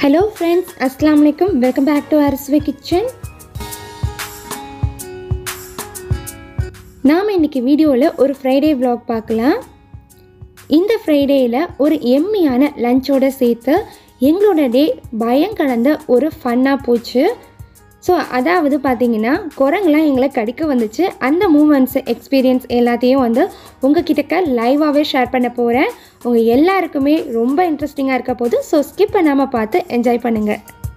Hello friends அஸ்லாம் வலைக்கம் welcome back to அரஸ்வே கிச்சன் நாம் இன்னைக்கு வீடியோவில் ஒரு ஃப்ரைடே vlog பார்க்கலாம் இந்த ஃப்ரைடேயில் ஒரு எம்மியான லஞ்சோட சேர்த்து எங்களோட டே பயம் கலந்த ஒரு ஃபன்னாக போச்சு ஸோ அதாவது பார்த்தீங்கன்னா குரங்குலாம் எங்களை கடிக்க வந்துச்சு அந்த மூமெண்ட்ஸ் எக்ஸ்பீரியன்ஸ் எல்லாத்தையும் வந்து உங்கள் கிட்டக்க லைவாகவே ஷேர் பண்ண போகிறேன் உங்கள் எல்லாருக்குமே ரொம்ப இன்ட்ரெஸ்டிங்காக இருக்க போது ஸோ ஸ்கிப் பண்ணாமல் பார்த்து என்ஜாய் பண்ணுங்கள்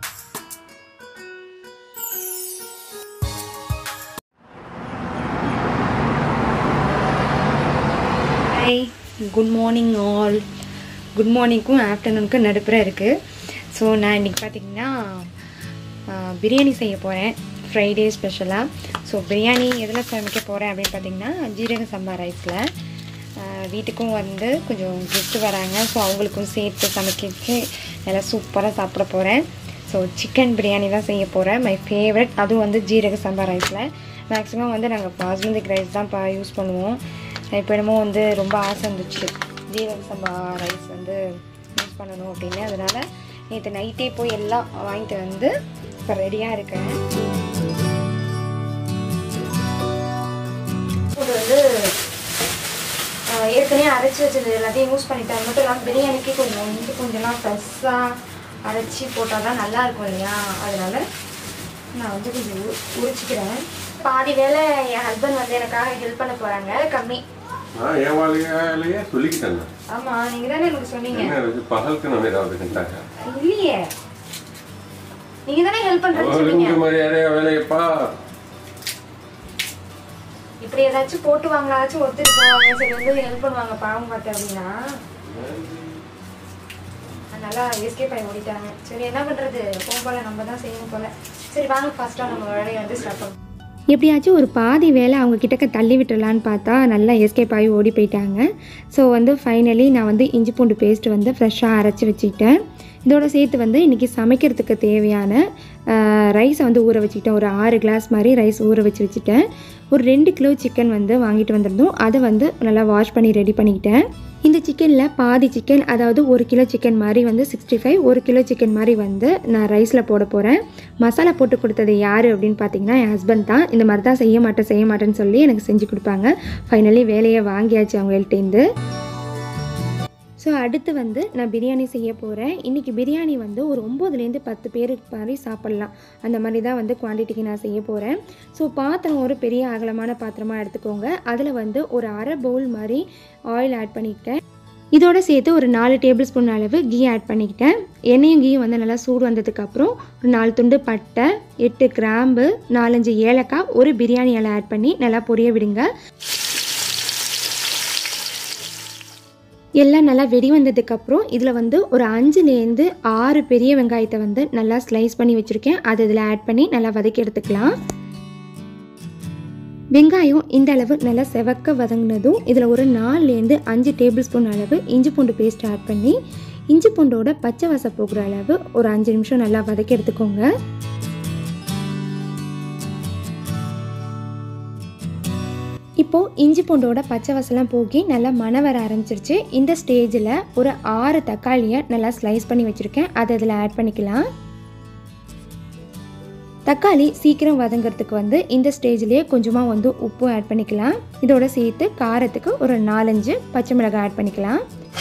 hi good morning all good மார்னிங்க்கும் ஆஃப்டர்நூனுக்கும் நடுப்புற இருக்குது ஸோ நான் இன்றைக்கி பார்த்தீங்கன்னா பிரியாணி செய்ய போகிறேன் ஃப்ரைடே ஸ்பெஷலாக ஸோ பிரியாணி எதில் சமைக்க போகிறேன் அப்படின்னு பார்த்தீங்கன்னா ஜீரக சம்பா ரைஸில் வீட்டுக்கும் வந்து கொஞ்சம் கெஸ்ட்டு வராங்க ஸோ அவங்களுக்கும் சேர்த்து சமைக்கிச்சு நல்லா சூப்பராக சாப்பிட போகிறேன் ஸோ சிக்கன் பிரியாணி தான் செய்ய போகிறேன் மை ஃபேவரட் அதுவும் வந்து ஜீரக சம்பா ரைஸில் மேக்ஸிமம் வந்து நாங்கள் பாஸ்மதிக் ரைஸ் தான் பா யூஸ் பண்ணுவோம் இப்போ என்னமோ வந்து ரொம்ப ஆசை இருந்துச்சு ஜீரக சம்பா ரைஸ் வந்து யூஸ் பண்ணணும் அப்படின்னு அதனால் நேற்று நைட்டே போய் எல்லாம் வாங்கிட்டு வந்து இப்போ ரெடியாக இருக்கேன் இது வந்து ஆஹ், ஏற்கனவே அரைச்சி வச்சது எல்லாத்தையும் யூஸ் பண்ணிட்டேன் அது மட்டும் இல்லாமல் பிரியாணிக்கு கொஞ்சம் இன்னும் கொஞ்சம்லாம் ஃப்ரெஷ்ஷாக அரைச்சி போட்டால் தான் நல்லா இருக்கும் இல்லையா அதனால நான் வந்து கொஞ்சம் உ- உரிச்சிக்கிறேன் பாதி வேலை என் ஹஸ்பண்ட் வந்து எனக்காக ஹெல்ப் பண்ண போகிறாங்க கம்மி நான் என் வேலையாலேயே சொல்லிக்கிட்டேன் நான். ஆமாம் நீங்கள் தானே எனக்கு சொன்னீங்க என்ன இது பகலுக்கு நம்ம ஏதாவது கண்டாங்க இல்லையே நீங்கள் தானே ஹெல்ப் பண்ணுறேன்னு சொன்னீங்க அவளுக்கு மரியாதையா வேலையப்பா இப்படி ஏதாச்சும் போட்டு வாங்கலாச்சும் ஒத்துட்டு போவாங்க சரி வந்து ஹெல்ப் பண்ணுவாங்க பாவம் பார்த்து அப்படின்னா நல்லா எஸ்கேப் ஆகி ஓடிட்டாங்க சரி என்ன பண்ணுறது போகும் போல நம்ம தான் செய்யணும் போல சரி வாங்க ஃபர்ஸ்ட்டாக நம்ம வேலையை வந்து ஸ்டார்ட் பண்ணுவோம் எப்படியாச்சும் ஒரு பாதி வேலை அவங்க கிட்டக்க தள்ளி விட்டுறலான்னு பார்த்தா நல்லா எஸ்கேப் ஆகி ஓடி போயிட்டாங்க ஸோ வந்து ஃபைனலி நான் வந்து இஞ்சி பூண்டு பேஸ்ட் வந்து ஃப்ரெஷ்ஷாக அரைச்சி வச்சுக்கிட்டேன் இதோட சேர்த்து வந்து இன்றைக்கி சமைக்கிறதுக்கு தேவையான ரைஸை வந்து ஊற வச்சுக்கிட்டேன் ஒரு ஆறு கிளாஸ் மாதிரி ரைஸ் ஊற வச்சு வச்சுட்டேன் ஒரு ரெண்டு கிலோ சிக்கன் வந்து வாங்கிட்டு வந்திருந்தோம் அதை வந்து நல்லா வாஷ் பண்ணி ரெடி பண்ணிக்கிட்டேன் இந்த சிக்கனில் பாதி சிக்கன் அதாவது ஒரு கிலோ சிக்கன் மாதிரி வந்து சிக்ஸ்டி ஃபைவ் ஒரு கிலோ சிக்கன் மாதிரி வந்து நான் ரைஸில் போட போகிறேன் மசாலா போட்டு கொடுத்தது யார் அப்படின்னு பார்த்தீங்கன்னா என் ஹஸ்பண்ட் தான் இந்த மாதிரி தான் செய்ய மாட்டேன் செய்ய மாட்டேன்னு சொல்லி எனக்கு செஞ்சு கொடுப்பாங்க ஃபைனலி வேலையை வாங்கியாச்சு அவங்கள்ட்டேருந்து ஸோ அடுத்து வந்து நான் பிரியாணி செய்ய போகிறேன் இன்றைக்கி பிரியாணி வந்து ஒரு ஒம்போதுலேருந்து பத்து பேருக்கு மாதிரி சாப்பிட்லாம் அந்த மாதிரி தான் வந்து குவான்டிட்டிக்கு நான் செய்ய போகிறேன் ஸோ பாத்திரம் ஒரு பெரிய அகலமான பாத்திரமாக எடுத்துக்கோங்க அதில் வந்து ஒரு அரை பவுல் மாதிரி ஆயில் ஆட் பண்ணிக்கிட்டேன் இதோட சேர்த்து ஒரு நாலு டேபிள் ஸ்பூன் அளவு கீ ஆட் பண்ணிக்கிட்டேன் எண்ணெயும் கீயும் வந்து நல்லா சூடு வந்ததுக்கப்புறம் ஒரு நாலு துண்டு பட்டை எட்டு கிராம்பு நாலஞ்சு ஏலக்காய் ஒரு பிரியாணி இலை ஆட் பண்ணி நல்லா பொரிய விடுங்க எல்லாம் நல்லா வெடி வந்ததுக்கப்புறம் இதில் வந்து ஒரு அஞ்சுலேருந்து ஆறு பெரிய வெங்காயத்தை வந்து நல்லா ஸ்லைஸ் பண்ணி வச்சுருக்கேன் அது இதில் ஆட் பண்ணி நல்லா வதக்கி எடுத்துக்கலாம் வெங்காயம் இந்த அளவு நல்லா செவக்க வதங்கினதும் இதில் ஒரு நாலுலேருந்து அஞ்சு டேபிள் ஸ்பூன் அளவு இஞ்சி பூண்டு பேஸ்ட் ஆட் பண்ணி இஞ்சி பூண்டோட பச்சை வாசம் போகிற அளவு ஒரு அஞ்சு நிமிஷம் நல்லா வதக்கி எடுத்துக்கோங்க இப்போது இஞ்சி பூண்டோட பச்சை வாசலாம் போகி நல்லா மண வர ஆரம்பிச்சிருச்சு இந்த ஸ்டேஜில் ஒரு ஆறு தக்காளியை நல்லா ஸ்லைஸ் பண்ணி வச்சுருக்கேன் அதை இதில் ஆட் பண்ணிக்கலாம் தக்காளி சீக்கிரம் வதங்கிறதுக்கு வந்து இந்த ஸ்டேஜ்லேயே கொஞ்சமாக வந்து உப்பும் ஆட் பண்ணிக்கலாம் இதோட சேர்த்து காரத்துக்கு ஒரு நாலஞ்சு பச்சை மிளகாய் ஆட் பண்ணிக்கலாம்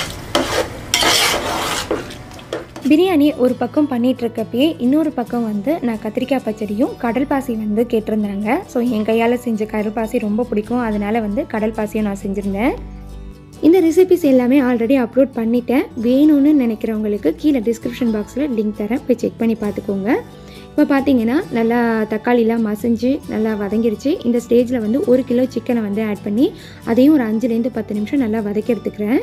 பிரியாணி ஒரு பக்கம் பண்ணிட்டு இருக்கப்பயே இன்னொரு பக்கம் வந்து நான் கத்திரிக்காய் பச்சடியும் கடல் பாசி வந்து கேட்டிருந்தாங்க ஸோ என் கையால் செஞ்ச கடல் பாசி ரொம்ப பிடிக்கும் அதனால வந்து கடல் பாசியும் நான் செஞ்சுருந்தேன் இந்த ரெசிபிஸ் எல்லாமே ஆல்ரெடி அப்லோட் பண்ணிட்டேன் வேணும்னு நினைக்கிறவங்களுக்கு கீழே டிஸ்கிரிப்ஷன் பாக்ஸில் லிங்க் தரேன் போய் செக் பண்ணி பார்த்துக்கோங்க இப்போ பார்த்தீங்கன்னா நல்லா தக்காளிலாம் மசிஞ்சு நல்லா வதங்கிருச்சு இந்த ஸ்டேஜில் வந்து ஒரு கிலோ சிக்கனை வந்து ஆட் பண்ணி அதையும் ஒரு அஞ்சுலேருந்து பத்து நிமிஷம் நல்லா வதக்கி எடுத்துக்கிறேன்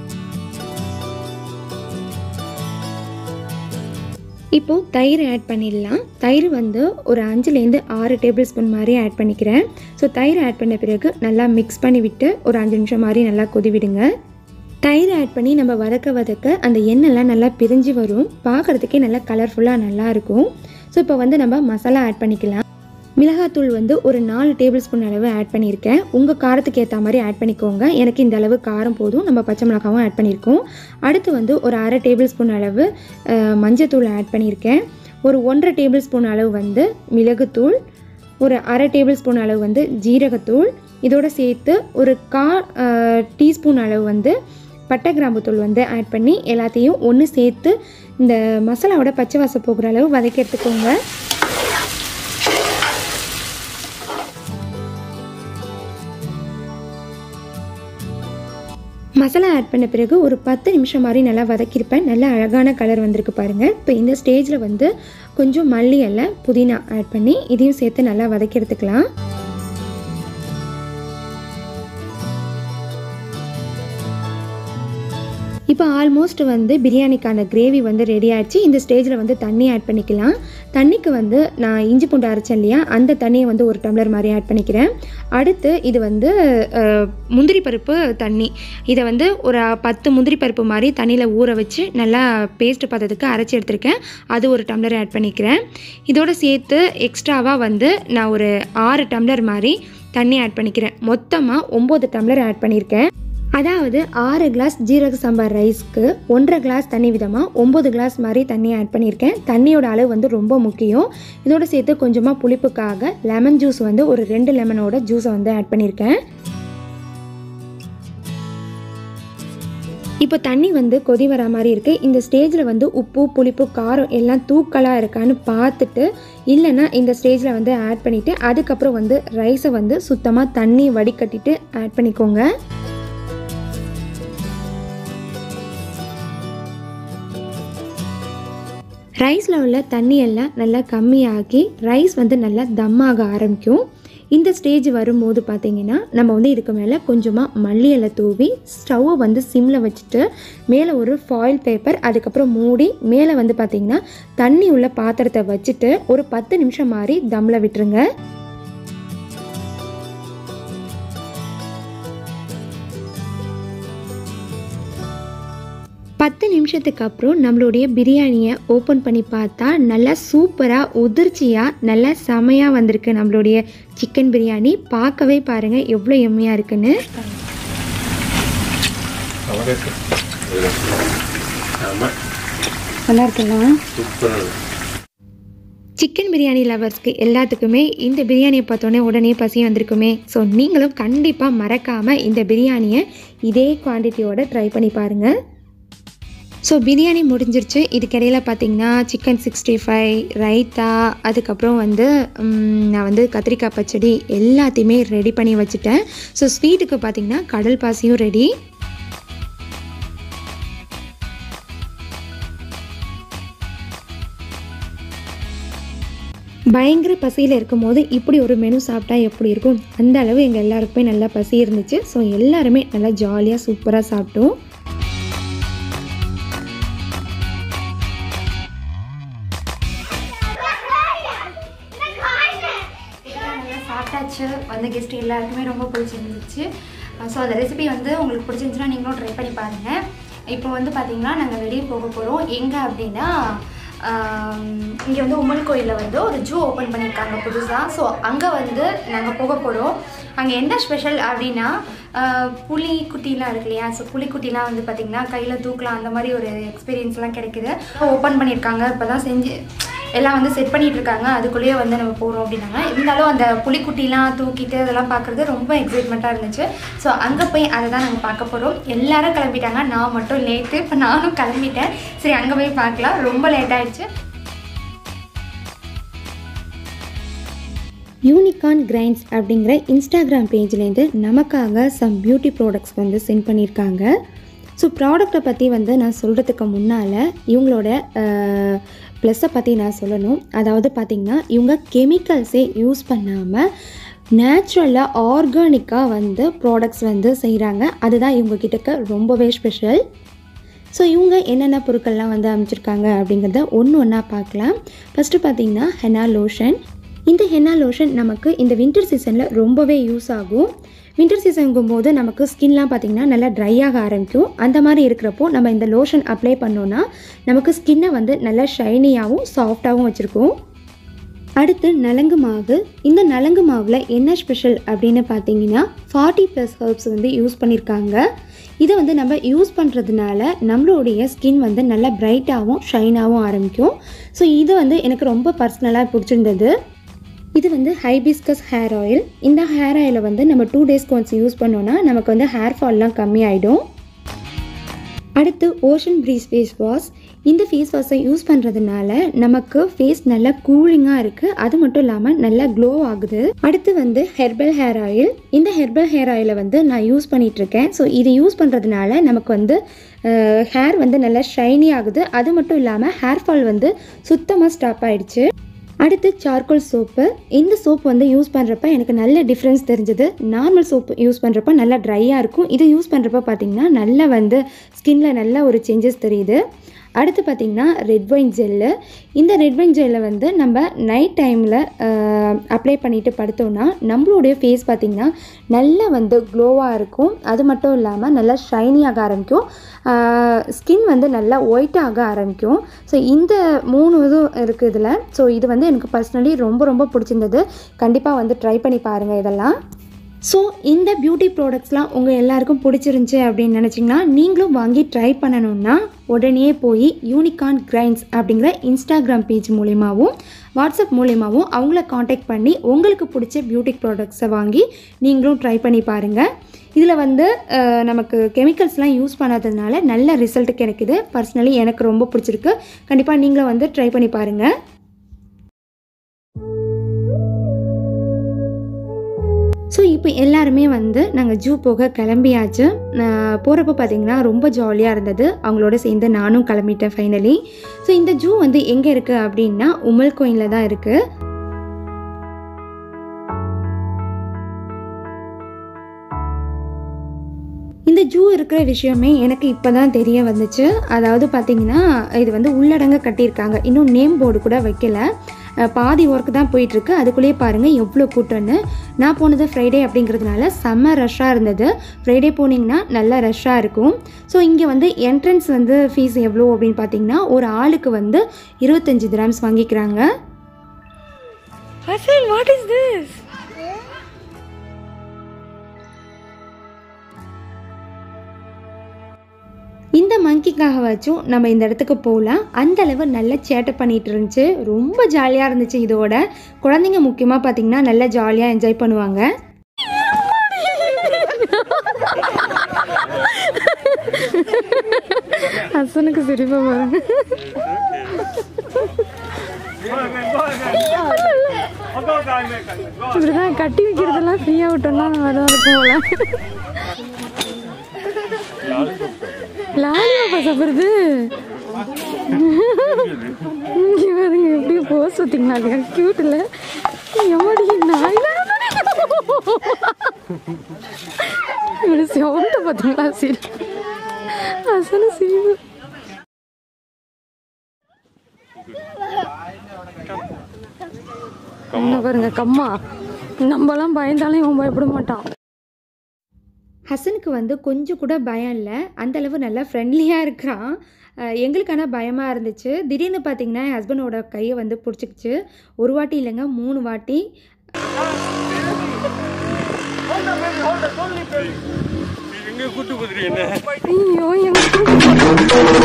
இப்போது தயிர் ஆட் பண்ணிடலாம் தயிர் வந்து ஒரு அஞ்சுலேருந்து ஆறு டேபிள் ஸ்பூன் மாதிரி ஆட் பண்ணிக்கிறேன் ஸோ தயிர் ஆட் பண்ண பிறகு நல்லா மிக்ஸ் பண்ணி விட்டு ஒரு அஞ்சு நிமிஷம் மாதிரி நல்லா கொதி விடுங்க தயிர் ஆட் பண்ணி நம்ம வதக்க வதக்க அந்த எண்ணெய்லாம் நல்லா பிரிஞ்சு வரும் பார்க்குறதுக்கே நல்லா கலர்ஃபுல்லாக நல்லா இருக்கும் ஸோ இப்போ வந்து நம்ம மசாலா ஆட் பண்ணிக்கலாம் மிளகாத்தூள் வந்து ஒரு நாலு டேபிள் ஸ்பூன் அளவு ஆட் பண்ணியிருக்கேன் உங்கள் காரத்துக்கு ஏற்ற மாதிரி ஆட் பண்ணிக்கோங்க எனக்கு இந்த அளவு காரம் போதும் நம்ம பச்சை மிளகாவும் ஆட் பண்ணியிருக்கோம் அடுத்து வந்து ஒரு அரை டேபிள் ஸ்பூன் அளவு அஹ், மஞ்சத்தூள் ஆட் பண்ணியிருக்கேன் ஒரு ஒன்றரை டேபிள் ஸ்பூன் அளவு வந்து மிளகுத்தூள் ஒரு அரை டேபிள் ஸ்பூன் அளவு வந்து ஜீரகத்தூள் இதோட சேர்த்து ஒரு கா டீஸ்பூன் அளவு வந்து பட்டை கிராம்பு தூள் வந்து ஆட் பண்ணி எல்லாத்தையும் ஒன்று சேர்த்து இந்த மசாலாவோட பச்சை வாசம் போகிற அளவு வதக்கி எடுத்துக்கோங்க மசாலா ஆட் பண்ண பிறகு ஒரு பத்து நிமிஷம் மாதிரி நல்லா வதக்கியிருப்பேன் நல்ல அழகான கலர் வந்திருக்கு பாருங்கள் இப்போ இந்த ஸ்டேஜில் வந்து கொஞ்சம் மல்லி இலை புதினா ஆட் பண்ணி இதையும் சேர்த்து நல்லா வதக்கி எடுத்துக்கலாம் இப்போ ஆல்மோஸ்ட் வந்து பிரியாணிக்கான கிரேவி வந்து ரெடி ஆயிடுச்சு இந்த ஸ்டேஜில் வந்து தண்ணி ஆட் பண்ணிக்கலாம் தண்ணிக்கு வந்து நான் இஞ்சி பூண்டு அரைச்சேன் இல்லையா அந்த தண்ணியை வந்து ஒரு டம்ளர் மாதிரி ஆட் பண்ணிக்கிறேன் அடுத்து இது வந்து அஹ், முந்திரி பருப்பு தண்ணி இதை வந்து ஒரு பத்து முந்திரி பருப்பு மாதிரி தண்ணியில் ஊற வச்சு நல்லா பேஸ்ட் பதத்துக்கு அரைச்சி எடுத்திருக்கேன் அது ஒரு டம்ளர் ஆட் பண்ணிக்கிறேன் இதோட சேர்த்து எக்ஸ்ட்ராவாக வந்து நான் ஒரு ஆறு டம்ளர் மாதிரி தண்ணி ஆட் பண்ணிக்கிறேன் மொத்தமாக ஒம்பது டம்ளர் ஆட் பண்ணியிருக்கேன் அதாவது ஆறு கிளாஸ் ஜீரக சாம்பார் ரைஸ்க்கு ஒன்றரை கிளாஸ் தண்ணி விதமாக ஒம்பது கிளாஸ் மாதிரி தண்ணி ஆட் பண்ணியிருக்கேன் தண்ணியோட அளவு வந்து ரொம்ப முக்கியம் இதோட சேர்த்து கொஞ்சமாக புளிப்புக்காக லெமன் ஜூஸ் வந்து ஒரு ரெண்டு லெமனோட ஜூஸை வந்து ஆட் பண்ணியிருக்கேன் இப்போ தண்ணி வந்து கொதி வர மாதிரி இருக்குது இந்த ஸ்டேஜில் வந்து உப்பு புளிப்பு காரம் எல்லாம் தூக்கலாக இருக்கான்னு பார்த்துட்டு இல்லைன்னா இந்த ஸ்டேஜில் வந்து ஆட் பண்ணிவிட்டு அதுக்கப்புறம் வந்து ரைஸை வந்து சுத்தமாக தண்ணி வடிகட்டிட்டு ஆட் பண்ணிக்கோங்க ரைஸில் உள்ள தண்ணி எல்லாம் நல்லா கம்மியாகி ரைஸ் வந்து நல்லா தம்மாக ஆரம்பிக்கும் இந்த ஸ்டேஜ் வரும்போது பார்த்தீங்கன்னா நம்ம வந்து இதுக்கு மேலே கொஞ்சமாக மல்லி இலை தூவி ஸ்டவ்வை வந்து சிம்மில் வச்சுட்டு மேலே ஒரு ஃபாயில் பேப்பர் அதுக்கப்புறம் மூடி மேலே வந்து பார்த்தீங்கன்னா தண்ணி உள்ள பாத்திரத்தை வச்சுட்டு ஒரு பத்து நிமிஷம் மாதிரி தம்மில் விட்டுருங்க பத்து நிமிஷத்துக்கு அப்புறம் நம்மளுடைய பிரியாணியை ஓப்பன் பண்ணி பார்த்தா நல்லா சூப்பராக உதிர்ச்சியாக நல்லா செமையாக வந்திருக்கு நம்மளுடைய சிக்கன் பிரியாணி பார்க்கவே பாருங்கள் எவ்வளோ எம்மையாக இருக்குன்னு ஆமாம் நல்லா இருக்கலாம் சூப்பராக சிக்கன் பிரியாணி லவர்ஸ்க்கு எல்லாத்துக்குமே இந்த பிரியாணியை பார்த்தோன்னே உடனே பசி வந்திருக்குமே ஸோ நீங்களும் கண்டிப்பாக மறக்காமல் இந்த பிரியாணியை இதே குவான்டிட்டியோட ட்ரை பண்ணி பாருங்கள் ஸோ பிரியாணி முடிஞ்சிருச்சு இதுக்கிடையில் பார்த்தீங்கன்னா சிக்கன் சிக்ஸ்டி ஃபைவ் ரைத்தா அதுக்கப்புறம் வந்து ம், நான் வந்து கத்திரிக்காய் பச்சடி எல்லாத்தையுமே ரெடி பண்ணி வச்சுட்டேன் ஸோ ஸ்வீட்டுக்கு பார்த்தீங்கன்னா கடல் பாசியும் ரெடி பயங்கர பசியில் இருக்கும்போது இப்படி ஒரு மெனு சாப்பிட்டா எப்படி இருக்கும் அந்த அளவு எங்கள் எல்லாருக்குமே நல்லா பசி இருந்துச்சு ஸோ எல்லாருமே நல்லா ஜாலியாக சூப்பராக சாப்பிட்டோம் நல்லா சாப்பிட்டாச்சு வந்த கெஸ்ட் எல்லாருக்குமே ரொம்ப பிடிச்சிருந்துச்சு ஸோ அந்த ரெசிபி வந்து உங்களுக்கு பிடிச்சிருந்துச்சுன்னா நீங்களும் ட்ரை பண்ணி பாருங்கள் இப்போ வந்து பார்த்தீங்கன்னா நாங்கள் வெளியே போக போகிறோம் எங்கே அப்படின்னா இங்கே வந்து உமல் கோயிலில் வந்து ஒரு ஜூ ஓப்பன் பண்ணியிருக்காங்க புதுசாக ஸோ அங்கே வந்து நாங்கள் போக போகிறோம் அங்கே என்ன ஸ்பெஷல் அப்படின்னா ஆஹ், புலி குட்டிலாம் இருக்கு இல்லையா ஸோ புலிக்குட்டிலாம் வந்து பார்த்திங்கன்னா கையில் தூக்கலாம் அந்த மாதிரி ஒரு எக்ஸ்பீரியன்ஸ்லாம் கிடைக்குது ஓப்பன் பண்ணியிருக்காங்க இப்போ தான் செஞ்சு எல்லாம் வந்து செட் பண்ணிட்டு இருக்காங்க அதுக்குள்ளேயே வந்து நம்ம போகிறோம் அப்படின்னாங்க இருந்தாலும் அந்த புலிக்குட்டிலாம் தூக்கிட்டு அதெல்லாம் பார்க்குறது ரொம்ப எக்ஸைட்மெண்ட்டாக இருந்துச்சு ஸோ அங்கே போய் அதை தான் நாங்கள் பார்க்க போகிறோம் எல்லாரும் கிளம்பிட்டாங்க நான் மட்டும் லேட்டு இப்போ நானும் கிளம்பிட்டேன் சரி அங்கே போய் பார்க்கலாம் ரொம்ப லேட் ஆயிடுச்சு யூனிகான் கிரைன்ஸ் அப்படிங்கிற இன்ஸ்டாகிராம் பேஜ்லேருந்து நமக்காக சம் பியூட்டி ப்ராடக்ட்ஸ் வந்து சென்ட் பண்ணியிருக்காங்க ஸோ ப்ராடக்ட்டை பற்றி வந்து நான் சொல்கிறதுக்கு முன்னால் இவங்களோட ப்ளஸ்ஸை பற்றி நான் சொல்லணும் அதாவது பார்த்திங்கன்னா இவங்க கெமிக்கல்ஸே யூஸ் பண்ணாமல் நேச்சுரலாக ஆர்கானிக்காக வந்து ப்ராடக்ட்ஸ் வந்து செய்கிறாங்க அதுதான் இவங்க கிட்டக்க ரொம்பவே ஸ்பெஷல் ஸோ இவங்க என்னென்ன பொருட்கள்லாம் வந்து அமைச்சிருக்காங்க அப்படிங்கிறத ஒன்று ஒன்றா பார்க்கலாம் ஃபஸ்ட்டு பார்த்தீங்கன்னா ஹெனா லோஷன் இந்த ஹென்னா லோஷன் நமக்கு இந்த வின்டர் சீசனில் ரொம்பவே யூஸ் ஆகும் வின்டர் சீசனுங்கும் போது நமக்கு ஸ்கின்லாம் பார்த்திங்கன்னா நல்லா ட்ரை ஆக ஆரம்பிக்கும் அந்த மாதிரி இருக்கிறப்போ நம்ம இந்த லோஷன் அப்ளை பண்ணோன்னா நமக்கு ஸ்கின்னை வந்து நல்லா ஷைனியாகவும் சாஃப்டாகவும் வச்சுருக்கும் அடுத்து நலங்கு மாவு இந்த நலங்கு மாவில் என்ன ஸ்பெஷல் அப்படின்னு பார்த்தீங்கன்னா ஃபார்ட்டி ப்ளஸ் ஹர்ப்ஸ் வந்து யூஸ் பண்ணியிருக்காங்க இதை வந்து நம்ம யூஸ் பண்ணுறதுனால நம்மளுடைய ஸ்கின் வந்து நல்லா பிரைட்டாகவும் ஷைனாகவும் ஆரம்பிக்கும் ஸோ இது வந்து எனக்கு ரொம்ப பர்சனலாக பிடிச்சிருந்தது இது வந்து ஹைபிஸ்கஸ் ஹேர் ஆயில் இந்த ஹேர் ஆயிலை வந்து நம்ம டூ டேஸ்க்கு ஒன்ஸ் யூஸ் பண்ணோன்னா நமக்கு வந்து ஹேர் ஃபால்லாம் கம்மியாயிடும் அடுத்து ஓஷன் ப்ரீஸ் ஃபேஸ் வாஷ் இந்த ஃபேஸ் வாஷை யூஸ் பண்ணுறதுனால நமக்கு ஃபேஸ் நல்லா கூலிங்காக இருக்குது அது மட்டும் இல்லாமல் நல்லா க்ளோ ஆகுது அடுத்து வந்து ஹெர்பல் ஹேர் ஆயில் இந்த ஹெர்பல் ஹேர் ஆயிலை வந்து நான் யூஸ் பண்ணிகிட்ருக்கேன் ஸோ இது யூஸ் பண்ணுறதுனால நமக்கு வந்து ஹேர் வந்து நல்லா ஷைனி ஆகுது அது மட்டும் இல்லாமல் ஹேர் ஃபால் வந்து சுத்தமாக ஸ்டாப் ஆயிடுச்சு அடுத்து சார்கோல் சோப்பு இந்த சோப் வந்து யூஸ் பண்ணுறப்ப எனக்கு நல்ல டிஃப்ரென்ஸ் தெரிஞ்சது நார்மல் சோப்பு யூஸ் பண்ணுறப்ப நல்லா ட்ரையாக இருக்கும் இது யூஸ் பண்ணுறப்ப பார்த்திங்கன்னா நல்லா வந்து ஸ்கின்ல நல்ல ஒரு சேஞ்சஸ் தெரியுது அடுத்து பார்த்திங்கன்னா ரெட் ஒயின் ஜெல்லு இந்த ரெட் ஒயின் ஜெல்லை வந்து நம்ம நைட் டைமில் அப்ளை பண்ணிட்டு படுத்தோம்னா நம்மளுடைய ஃபேஸ் பார்த்திங்கன்னா நல்லா வந்து க்ளோவாக இருக்கும் அது மட்டும் இல்லாமல் நல்லா ஷைனியாக ஆரம்பிக்கும் ஸ்கின் வந்து நல்லா ஒயிட்டாக ஆரம்பிக்கும் ஸோ இந்த மூணு இதுவும் இருக்குது இதில் ஸோ இது வந்து எனக்கு பர்சனலி ரொம்ப ரொம்ப பிடிச்சிருந்தது கண்டிப்பாக வந்து ட்ரை பண்ணி பாருங்கள் இதெல்லாம் ஸோ இந்த பியூட்டி ப்ராடக்ட்ஸ்லாம் உங்கள் எல்லாருக்கும் பிடிச்சிருந்துச்சி அப்படின்னு நினச்சிங்கன்னா நீங்களும் வாங்கி ட்ரை பண்ணணுன்னா உடனே போய் யூனிகான் கிரைண்ட்ஸ் அப்படிங்கிற இன்ஸ்டாகிராம் பேஜ் மூலியமாகவும் வாட்ஸ்அப் மூலியமாகவும் அவங்கள காண்டாக்ட் பண்ணி உங்களுக்கு பிடிச்ச பியூட்டி ப்ராடக்ட்ஸை வாங்கி நீங்களும் ட்ரை பண்ணி பாருங்கள் இதில் வந்து அஹ், நமக்கு கெமிக்கல்ஸ்லாம் யூஸ் பண்ணாததுனால நல்ல ரிசல்ட் கிடைக்குது பர்சனலி எனக்கு ரொம்ப பிடிச்சிருக்கு கண்டிப்பாக நீங்களும் வந்து ட்ரை பண்ணி பாருங்கள் ஸோ இப்போ எல்லாருமே வந்து நாங்கள் ஜூ போக கிளம்பியாச்சு போகிறப்ப பார்த்தீங்கன்னா ரொம்ப ஜாலியாக இருந்தது அவங்களோட சேர்ந்து நானும் கிளம்பிட்டேன் ஃபைனலி ஸோ இந்த ஜூ வந்து எங்கே இருக்குது அப்படின்னா உமல் கோயிலில் தான் இருக்குது இந்த ஜூ இருக்கிற விஷயமே எனக்கு இப்போ தான் தெரிய வந்துச்சு அதாவது பார்த்தீங்கன்னா இது வந்து உள்ளடங்க கட்டியிருக்காங்க இன்னும் நேம் போர்டு கூட வைக்கல அஹ் பாதி ஒர்க் தான் போயிட்டுருக்கு அதுக்குள்ளேயே பாருங்கள் எவ்வளோ கூட்டம்னு நான் போனது ஃப்ரைடே அப்படிங்கிறதுனால செம்ம ரஷ்ஷாக இருந்தது ஃப்ரைடே போனீங்கன்னா நல்லா ரஷ்ஷாக இருக்கும் ஸோ இங்கே வந்து என்ட்ரன்ஸ் வந்து ஃபீஸ் எவ்வளோ அப்படின்னு பார்த்தீங்கன்னா ஒரு ஆளுக்கு வந்து இருபத்தஞ்சி கிராம்ஸ் வாங்கிக்கிறாங்க ஹசன் வாட் இஸ் திஸ் இந்த மங்கிக்காக வச்சும் நம்ம இந்த இடத்துக்கு போகலாம் அந்த அளவு நல்ல சேட்டை பண்ணிட்டு இருந்துச்சு ரொம்ப ஜாலியாக இருந்துச்சு இதோட குழந்தைங்க முக்கியமாக பார்த்தீங்கன்னா நல்லா ஜாலியாக என்ஜாய் பண்ணுவாங்க ஹசனுக்கு சிரிப்பா பாருங்க இப்படிதான் கட்டி வைக்கிறதெல்லாம் ஃப்ரீயாக விட்டோம்னா அதான் இருக்கும் போல லாலிபாப்பா சாப்பிடுறது இங்க பாருங்க எப்படி போஸ் பார்த்தீங்களா அது கியூட் இல்ல எம்மாடி நாய் இப்படி சவுண்ட பார்த்தீங்களா சரி அசன சிரிப்பு என்ன பாருங்க கம்மா நம்மலாம் பயந்தாலும் இவன் பயப்பட மாட்டான் ஹசனுக்கு வந்து கொஞ்சம் கூட பயம் இல்லை அந்தளவு நல்லா ஃப்ரெண்ட்லியாக இருக்கிறான் அஹ் எங்களுக்கு ஆனால் பயமாக இருந்துச்சு திடீர்னு பார்த்தீங்கன்னா என் ஹஸ்பண்டோட கையை வந்து பிடிச்சிக்கிச்சு ஒரு வாட்டி இல்லைங்க மூணு வாட்டி எங்க கூட்டு போதுரு என்ன ஐயோ எனக்கு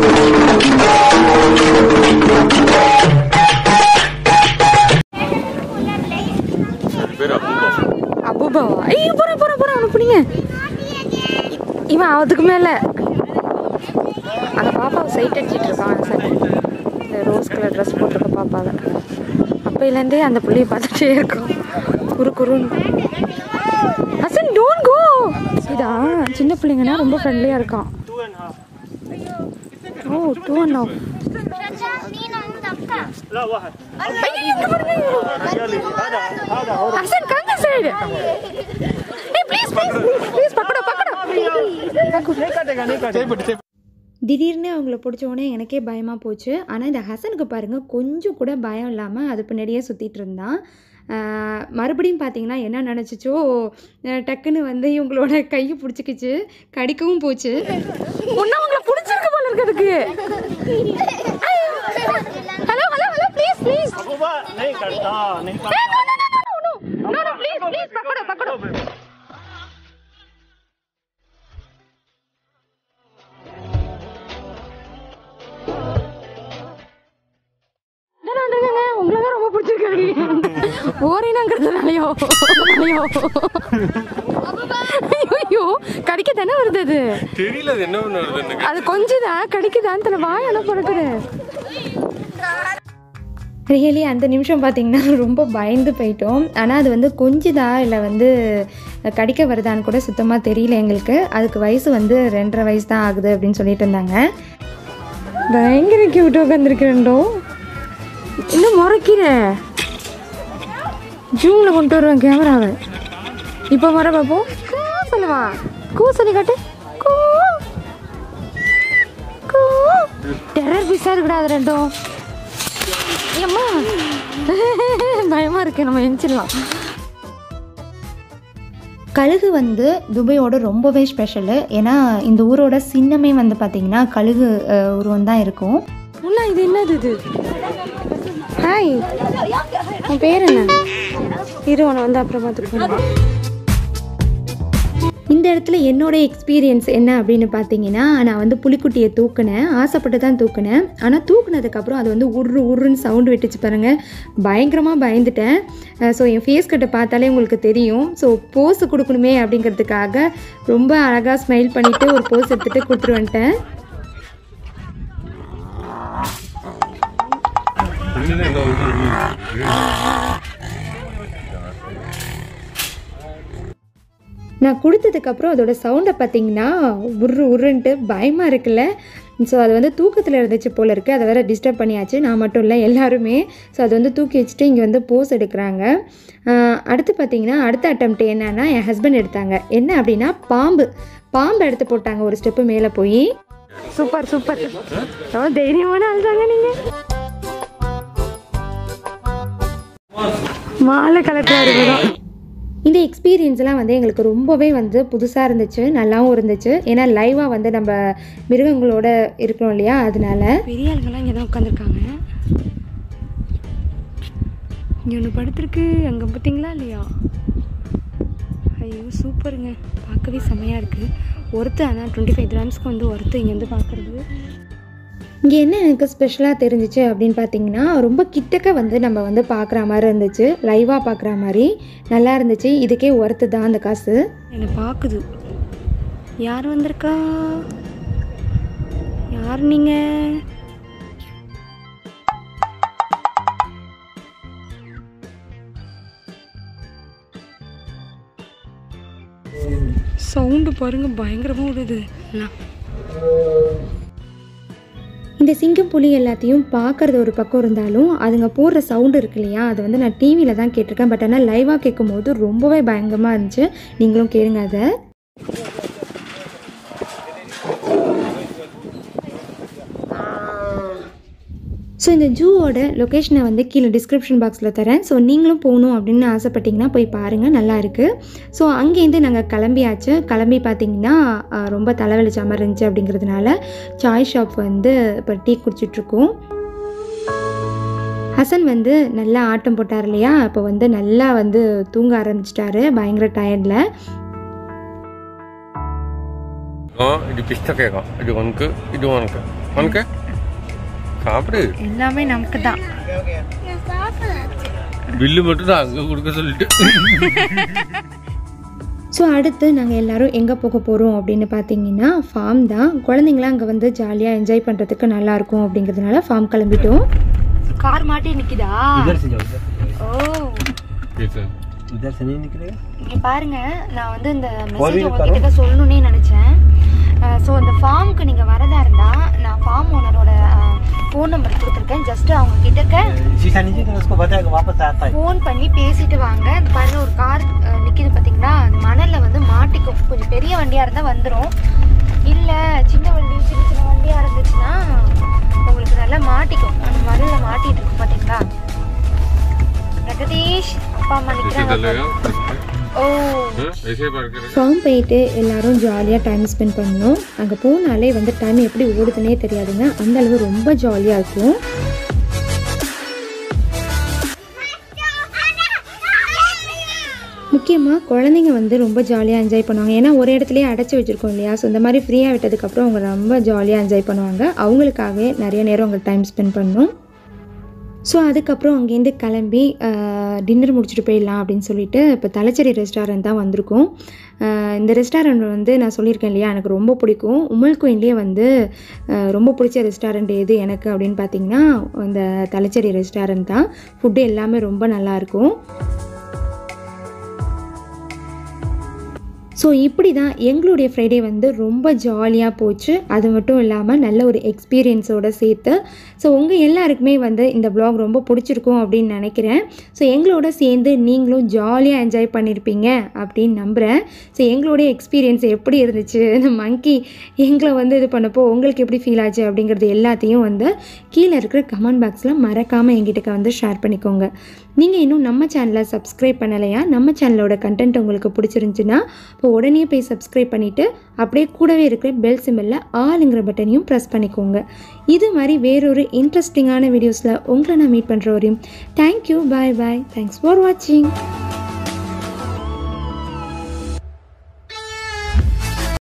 பேர் அபூபா அபூபாவா ஐயோ போகிறேன் போகிறேன் போகிறேன் அவனை பிடிங்க இவன் அதுக்கு மேலே அந்த பாப்பாவை சைட் அடிச்சிட்டு இருக்கான் சார் இந்த ரோஸ் கலர் ட்ரெஸ் போட்டிருக்க பாப்பாவை அப்பையிலேருந்தே அந்த புள்ளைய பார்த்துட்டே இருக்கோம் குறு குறுன்னு ஹசன் டோன்ட் கோ இதா சின்ன பிள்ளைங்கன்னா ரொம்ப ஃப்ரெண்ட்லியாக இருக்கான் ஓ டூ அண்ட் ஹாஃப் ஹசன் கங்க சைடு ஏய் ப்ளீஸ் ப்ளீஸ் ப்ளீஸ் பக்கடோ பக்கடோ திடீர்னு அவங்கள பிடிச்ச உடனே எனக்கே பயமாக போச்சு ஆனால் இந்த ஹசனுக்கு பாருங்கள் கொஞ்சம் கூட பயம் இல்லாமல் அது பின்னாடியே சுற்றிட்டு இருந்தான் ஆஹ் மறுபடியும் பார்த்தீங்கன்னா என்ன நினச்சிச்சோ அஹ் டக்குன்னு வந்து இவங்களோட கையை பிடிச்சிக்கிச்சு கடிக்கவும் போச்சு ஒன்றும் அவங்கள பிடிச்சிருக்கு போல இருக்கு அதுக்கு hello hello hello please please உங்களை தான் ரொம்ப பிடிச்சிருக்காரு ஓரினங்கிறதுனாலயோ ஐயோ கடிக்க தானே வருது அது தெரியல அது என்ன பண்ணுறது எனக்கு அது கொஞ்சதான் கடிக்குதான் தலை வாயெல்லாம் பிறக்குது ரியலி அந்த நிமிஷம் பார்த்தீங்கன்னா ரொம்ப பயந்து போயிட்டோம் ஆனால் அது வந்து கொஞ்சதா இல்லை வந்து கடிக்க வருதான்னு கூட சுத்தமாக தெரியல எங்களுக்கு அதுக்கு வயசு வந்து ரெண்டரை வயசு தான் ஆகுது அப்படின்னு சொல்லிட்டு இருந்தாங்க பயங்கர கியூட்டாக உட்காந்துருக்கிறேன்டோ இன்னும் முறைக்கிற ஜூமில் கொண்டு வருவேன் கேமராவை இப்போ வர பார்ப்போம் கூ சொல்லுவா கூ சொல்லி காட்டு கூ கூ டெரர் பீஸாக இருக்குடா அது ரெண்டும் ஏம்மா பயமா இருக்கு நம்ம எந்திரிடலாம் கழுகு வந்து துபையோட ரொம்பவே ஸ்பெஷலு ஏன்னா இந்த ஊரோட சின்னமே வந்து பார்த்தீங்கன்னா கழுகு அஹ், உருவம் தான் இருக்கும் உள்ள இது என்னது இது ஹாய் உன் பேர் என்ன இரு உன்னை வந்து அப்புறம் பார்த்துட்டு இந்த இடத்துல என்னோட எக்ஸ்பீரியன்ஸ் என்ன அப்படின்னு பார்த்தீங்கன்னா நான் வந்து புலிக்குட்டியை தூக்குனேன் ஆசைப்பட்டு தான் தூக்குனேன் ஆனால் தூக்குனதுக்கப்புறம் அது வந்து உரு உருன்னு சவுண்டு விட்டுச்சு பாருங்க பயங்கரமாக பயந்துட்டேன் ஸோ என் ஃபேஸ் கட்டை பார்த்தாலே உங்களுக்கு தெரியும் ஸோ போஸ் கொடுக்கணுமே அப்படிங்கிறதுக்காக ரொம்ப அழகாக ஸ்மைல் பண்ணிவிட்டு ஒரு போஸ் எடுத்துகிட்டு கொடுத்துட்டு வந்துட்டேன் இன்னும் என்ன வந்து நான் கொடுத்ததுக்கப்புறம் அதோட சவுண்டை பார்த்தீங்கன்னா உரு உருன்ட்டு பயமாக இருக்குல்ல ஸோ அது வந்து தூக்கத்தில் இருந்துச்சு போல இருக்குது அதை வேற டிஸ்டர்ப் பண்ணியாச்சு நான் மட்டும் இல்லை எல்லாருமே ஸோ அது வந்து தூக்கி வச்சுட்டு இங்கே வந்து போஸ் எடுக்கிறாங்க ஆஹ் அடுத்து பார்த்தீங்கன்னா அடுத்த அட்டம்ப்ட் என்னன்னா என் ஹஸ்பண்ட் எடுத்தாங்க என்ன அப்படின்னா பாம்பு பாம்பு எடுத்து போட்டாங்க ஒரு ஸ்டெப்பு மேலே போய் சூப்பர் சூப்பர் ரொம்ப தைரியமான ஆள் தாங்க நீங்கள் மாலை கலெக்டர் தான் இந்த எக்ஸ்பீரியன்ஸ்லாம் வந்து எங்களுக்கு ரொம்பவே வந்து புதுசாக இருந்துச்சு நல்லாவும் இருந்துச்சு ஏன்னா லைவாக வந்து நம்ம மிருகங்களோட இருக்கிறோம் இல்லையா அதனால பெரிய ஆளுங்கெல்லாம் இங்கே தான் உட்காந்துருக்காங்க இங்கே ஒன்று படுத்துருக்கு அங்கே பார்த்தீங்களா இல்லையா ஐயோ சூப்பருங்க பார்க்கவே செமையாக இருக்குது ஒருத்து ஆனால் டுவெண்ட்டி ஃபைவ் கிராம்ஸ்க்கு வந்து ஒருத்து இங்கே வந்து பார்க்குறது இங்கே என்ன எனக்கு ஸ்பெஷலாக தெரிஞ்சிச்சு அப்படின்னு பார்த்தீங்கன்னா ரொம்ப கிட்டக்க வந்து நம்ம வந்து பார்க்குற மாதிரி இருந்துச்சு லைவாக பார்க்குற மாதிரி நல்லா இருந்துச்சு இதுக்கே ஒர்த்து தான் அந்த காசு என்னை பார்க்குது யார் வந்திருக்கா யார் நீங்கள் சவுண்டு பாருங்க பயங்கரமாக விடுது இந்த சிங்கம் புலி எல்லாத்தையும் பார்க்கறது ஒரு பக்கம் இருந்தாலும் அதுங்க போடுற சவுண்டு இருக்கு இல்லையா அது வந்து நான் டிவியில் தான் கேட்டிருக்கேன் பட் ஆனால் லைவாக கேட்கும்போது ரொம்பவே பயங்கரமாக இருந்துச்சு நீங்களும் கேளுங்க அதை ஸோ இந்த ஜூவோட லொக்கேஷனை வந்து கீழே டிஸ்கிரிப்ஷன் பாக்ஸில் தரேன் ஸோ நீங்களும் போகணும் அப்படின்னு ஆசைப்பட்டீங்கன்னா போய் பாருங்கள் நல்லா இருக்குது ஸோ அங்கேருந்து நாங்கள் கிளம்பியாச்சு கிளம்பி பார்த்தீங்கன்னா ஆஹ், ரொம்ப தலைவலிச்ச மாதிரி இருந்துச்சு அப்படிங்கிறதுனால சாய் ஷாப் வந்து இப்போ டீ குடிச்சிட்ருக்கோம் ஹசன் வந்து நல்லா ஆட்டம் போட்டார் இல்லையா அப்போ வந்து நல்லா வந்து தூங்க ஆரம்பிச்சிட்டாரு பயங்கர டயர்டில் இது பிஸ்த கேட்கும் இது உனக்கு இது உனக்கு உனக்கு சாப்பிடு எல்லாமே நமக்கு தான் பில்லு மட்டும் தான் அங்கே கொடுக்க சொல்லிட்டு ஸோ அடுத்து நாங்கள் எல்லாரும் எங்கே போக போகிறோம் அப்படின்னு பார்த்தீங்கன்னா ஃபார்ம் தான் குழந்தைங்களாம் அங்கே வந்து ஜாலியாக என்ஜாய் பண்ணுறதுக்கு நல்லாயிருக்கும் அப்படிங்கிறதுனால ஃபார்ம் கிளம்பிட்டோம் கார் மாட்டி நிற்கிதா इधर से जाओ इधर ஓ इधर से नहीं निकलेगा இங்கே பாருங்க நான் வந்து இந்த ஒரு மெசேஜ் இது உங்ககிட்ட சொல்லணும்னே நினச்சேன் ஸோ இந்த ஃபார்முக்கு நீங்கள் வரதா இருந்தால் நான் ஃபார்ம் ஓனரோட ஃபோன் நம்பர் கொடுத்துருக்கேன் ஜஸ்ட் அவங்க கிட்டக்க शीशा नीचे कर उसको बताएगा वापस आता है ஃபோன் பண்ணி பேசிட்டு வாங்க இந்த பாருங்க ஒரு கார் நிற்கிது பார்த்தீங்களா அந்த மணலில் வந்து மாட்டிக்கும் கொஞ்சம் பெரிய வண்டியாக இருந்தால் வந்துடும் இல்லை சின்ன வண்டி சின்ன சின்ன வண்டியாக இருந்துச்சுன்னா உங்களுக்கு நல்லா மாட்டிக்கும் அந்த மணலில் மாட்டிட்டு இருக்கும் பார்த்தீங்களா ஜெகதீஷ் அப்பா அம்மா நிற்கிறாங்க ஓ ऐसे बार करें ஃபார்ம் போயிட்டு எல்லாரும் ஜாலியாக டைம் ஸ்பெண்ட் பண்ணணும் அங்கே போனாலே வந்து டைம் எப்படி ஓடுதுன்னே தெரியாதுங்க அந்த அளவு ரொம்ப ஜாலியாக இருக்கும் முக்கியமாக குழந்தைங்க வந்து ரொம்ப ஜாலியாக என்ஜாய் பண்ணுவாங்க ஏன்னா ஒரு இடத்துலயே அடைச்சி வச்சுருக்கோம் இல்லையா ஸோ இந்த மாதிரி ஃப்ரீயாக விட்டதுக்கப்புறம் அவங்க ரொம்ப ஜாலியாக என்ஜாய் பண்ணுவாங்க அவங்களுக்காகவே நிறைய நேரம் அவங்க டைம் ஸ்பெண்ட் பண்ணணும் ஸோ அதுக்கப்புறம் அங்கேருந்து கிளம்பி டின்னர் முடிச்சுட்டு போயிடலாம் அப்படின்னு சொல்லிட்டு இப்போ தலைச்சேரி ரெஸ்டாரண்ட் தான் வந்திருக்கோம் ஆஹ் இந்த ரெஸ்டாரண்ட் வந்து நான் சொல்லியிருக்கேன் இல்லையா எனக்கு ரொம்ப பிடிக்கும் உமல் கோயிலே வந்து ஆஹ் ரொம்ப பிடிச்ச ரெஸ்டாரண்ட் எது எனக்கு அப்படின்னு பார்த்தீங்கன்னா இந்த தலைச்சேரி ரெஸ்டாரண்ட் தான் ஃபுட்டு எல்லாமே ரொம்ப நல்லாயிருக்கும் ஸோ இப்படி தான் எங்களுடைய ஃப்ரைடே வந்து ரொம்ப ஜாலியாக போச்சு அது மட்டும் இல்லாமல் நல்ல ஒரு எக்ஸ்பீரியன்ஸோடு சேர்த்து ஸோ உங்கள் எல்லாருக்குமே வந்து இந்த vlog ரொம்ப பிடிச்சிருக்கும் அப்படின்னு நினைக்கிறேன் ஸோ எங்களோட சேர்ந்து நீங்களும் ஜாலியாக என்ஜாய் பண்ணியிருப்பீங்க அப்படின்னு நம்புகிறேன் ஸோ எங்களுடைய எக்ஸ்பீரியன்ஸ் எப்படி இருந்துச்சு இந்த மங்கி எங்களை வந்து இது பண்ணப்போ உங்களுக்கு எப்படி ஃபீல் ஆச்சு அப்படிங்கிறது எல்லாத்தையும் வந்து கீழே இருக்கிற கமெண்ட் பாக்ஸில் மறக்காமல் எங்கிட்ட வந்து ஷேர் பண்ணிக்கோங்க நீங்கள் இன்னும் நம்ம சேனலை சப்ஸ்கிரைப் பண்ணலையா நம்ம சேனலோட கண்டென்ட் உங்களுக்கு பிடிச்சிருந்துச்சுன்னா இப்போ உடனே போய் சப்ஸ்கிரைப் பண்ணிவிட்டு அப்படியே கூடவே இருக்கிற பெல் சிம்பிளில் ஆளுங்கிற பட்டனையும் ப்ரெஸ் பண்ணிக்கோங்க இது மாதிரி வேறொரு இன்ட்ரெஸ்டிங்கான வீடியோஸில் உங்களை நான் மீட் பண்ணுற வரையும் thank you bye bye thanks for வாட்சிங்